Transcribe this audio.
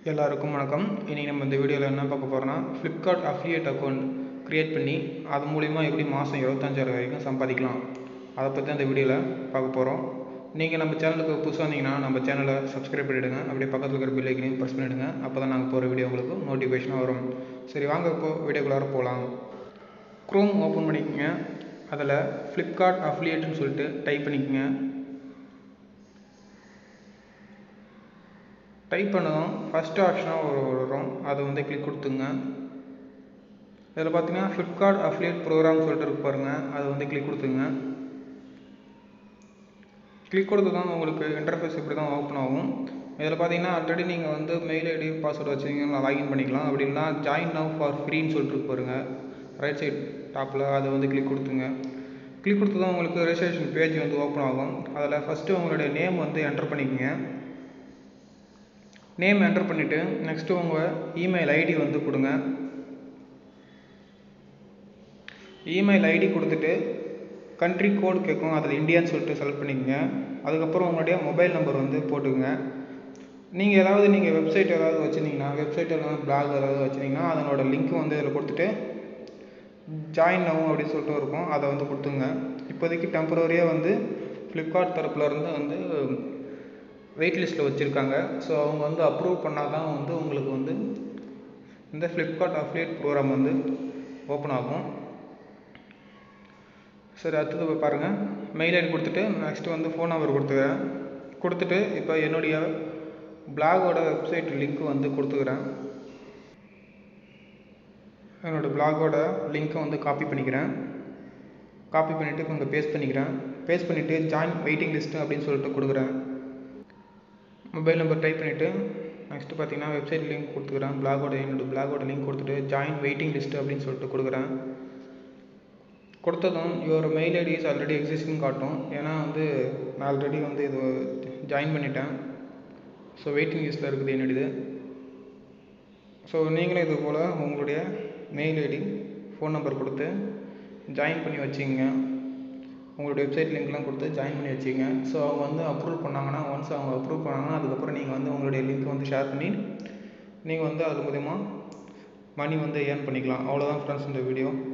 எல்லாருக்கும் வணக்கம் இன்றைக்கி நம்ம இந்த வீடியோவில் என்ன பார்க்க போகிறோம்னா ஃப்ளிப்கார்ட் அஃபிலியேட் அக்கௌண்ட் க்ரியேட் பண்ணி அது மூலிமா எப்படி மாதம் இருபத்தஞ்சாயிரம் வரைக்கும் சம்பாதிக்கலாம் அதை பற்றி தான் இந்த வீடியோவில் பார்க்க போகிறோம் நீங்கள் நம்ம சேனலுக்கு புதுசாக வந்தீங்கன்னா நம்ம சேனலை சப்ஸ்கிரைப் பண்ணிவிடுங்க அப்படியே பக்கத்தில் இருக்கிற பில் ஐக்கனையும் ப்ரெஸ் பண்ணிவிடுங்க அப்போ தான் நாங்கள் போகிற வீடியோ உங்களுக்கு நோட்டிஃபிகேஷனாக வரும் சரி வாங்க இப்போ வீடியோக்குள்ளார போகலாம் க்ரோம் ஓப்பன் பண்ணிக்கோங்க அதில் ஃப்ளிப்கார்ட் அஃபிலியேட்னு சொல்லிட்டு டைப் பண்ணிக்கோங்க டைப் பண்ணதும் ஃபஸ்ட் ஆப்ஷனாக ஒரு வரும் அதை வந்து கிளிக் கொடுத்துங்க இதில் பார்த்தீங்கன்னா ஃப்ளிப்கார்ட் அஃபிலியேட் ப்ரோக்ராம் சொல்லிட்டு இருக்கு பாருங்கள் அதை வந்து கிளிக் கொடுத்துங்க கிளிக் கொடுத்ததும் உங்களுக்கு இன்டர்ஃபேஸ் இப்படி தான் ஓப்பன் ஆகும் இதில் பார்த்தீங்கன்னா ஆல்ரெடி நீங்கள் வந்து மெயில் ஐடி பாஸ்வேர்டு வச்சுருந்தீங்கன்னா லாகின் பண்ணிக்கலாம் அப்படி இல்லைனா ஜாயின் நவ் ஃபார் ஃப்ரீன்னு சொல்லிட்டு இருக்கு பாருங்கள் ரைட் சைட் டாப்பில் அதை வந்து கிளிக் கொடுத்துங்க கிளிக் கொடுத்ததும் உங்களுக்கு ரெஜிஸ்ட்ரேஷன் பேஜ் வந்து ஓப்பன் ஆகும் அதில் ஃபஸ்ட்டு உங்களுடைய நேம் வந்து என்டர் பண்ணிக்கோங்க நேம் என்டர் பண்ணிவிட்டு நெக்ஸ்ட்டு உங்கள் இமெயில் ஐடி வந்து கொடுங்க இமெயில் ஐடி கொடுத்துட்டு கண்ட்ரி கோடு கேட்கும் அதில் இந்தியான்னு சொல்லிட்டு செலக்ட் பண்ணிக்கோங்க அதுக்கப்புறம் உங்களுடைய மொபைல் நம்பர் வந்து போட்டுக்கோங்க நீங்கள் ஏதாவது நீங்கள் வெப்சைட் ஏதாவது வச்சுருந்தீங்கன்னா வெப்சைட் ஏதாவது பிளாக் ஏதாவது வச்சுருந்தீங்கன்னா அதனோட லிங்க்கும் வந்து இதில் கொடுத்துட்டு ஜாயின் ஆகும் அப்படின்னு சொல்லிட்டு இருக்கும் அதை வந்து கொடுத்துங்க இப்போதைக்கு டெம்பரரியாக வந்து ஃப்ளிப்கார்ட் தரப்புலேருந்து வந்து வெயிட் லிஸ்ட்டில் வச்சுருக்காங்க ஸோ அவங்க வந்து அப்ரூவ் பண்ணால் தான் வந்து உங்களுக்கு வந்து இந்த ஃப்ளிப்கார்ட் அஃபிலியேட் ப்ரோக்ராம் வந்து ஓப்பன் ஆகும் சரி அடுத்தது பாருங்கள் மெயில் ஐடி கொடுத்துட்டு நெக்ஸ்ட்டு வந்து ஃபோன் நம்பர் கொடுத்துக்கிறேன் கொடுத்துட்டு இப்போ என்னுடைய பிளாகோட வெப்சைட் லிங்க் வந்து கொடுத்துக்கிறேன் என்னோடய பிளாகோட லிங்க்கை வந்து காப்பி பண்ணிக்கிறேன் காப்பி பண்ணிவிட்டு இங்கே பேஸ்ட் பண்ணிக்கிறேன் பேஸ்ட் பண்ணிவிட்டு ஜாயின் வெயிட்டிங் லிஸ்ட்டு அப்படின்னு சொல்லிட்டு கொடுக்குறேன் மொபைல் நம்பர் டைப் பண்ணிவிட்டு நெக்ஸ்ட்டு பார்த்தீங்கன்னா வெப்சைட் லிங்க் கொடுத்துக்கிறேன் பிளாகோட என்னோடய பிளாகோட லிங்க் கொடுத்துட்டு ஜாயின் வெயிட்டிங் லிஸ்ட்டு அப்படின்னு சொல்லிட்டு கொடுக்குறேன் கொடுத்ததும் your mail ID is already existing காட்டும் ஏன்னா வந்து நான் ஆல்ரெடி வந்து இது ஜாயின் பண்ணிட்டேன் ஸோ வெயிட்டிங் லிஸ்ட்டில் இருக்குது என்னுடையது ஸோ நீங்களும் இது போல் உங்களுடைய மெயில் ஐடி ஃபோன் நம்பர் கொடுத்து ஜாயின் பண்ணி வச்சுங்க உங்களுடைய வெப்சைட் லிங்க்லாம் கொடுத்து ஜாயின் பண்ணி வச்சுங்க ஸோ அவங்க வந்து அப்ரூவ் பண்ணாங்கன்னா ஒன்ஸ் அவங்க அப்ரூவ் பண்ணாங்கன்னா அதுக்கப்புறம் நீங்கள் வந்து உங்களுடைய லிங்க் வந்து ஷேர் பண்ணி நீங்கள் வந்து அது மூலிமா மணி வந்து ஏர்ன் பண்ணிக்கலாம் அவ்வளோதான் ஃப்ரெண்ட்ஸ் இந்த வீடியோ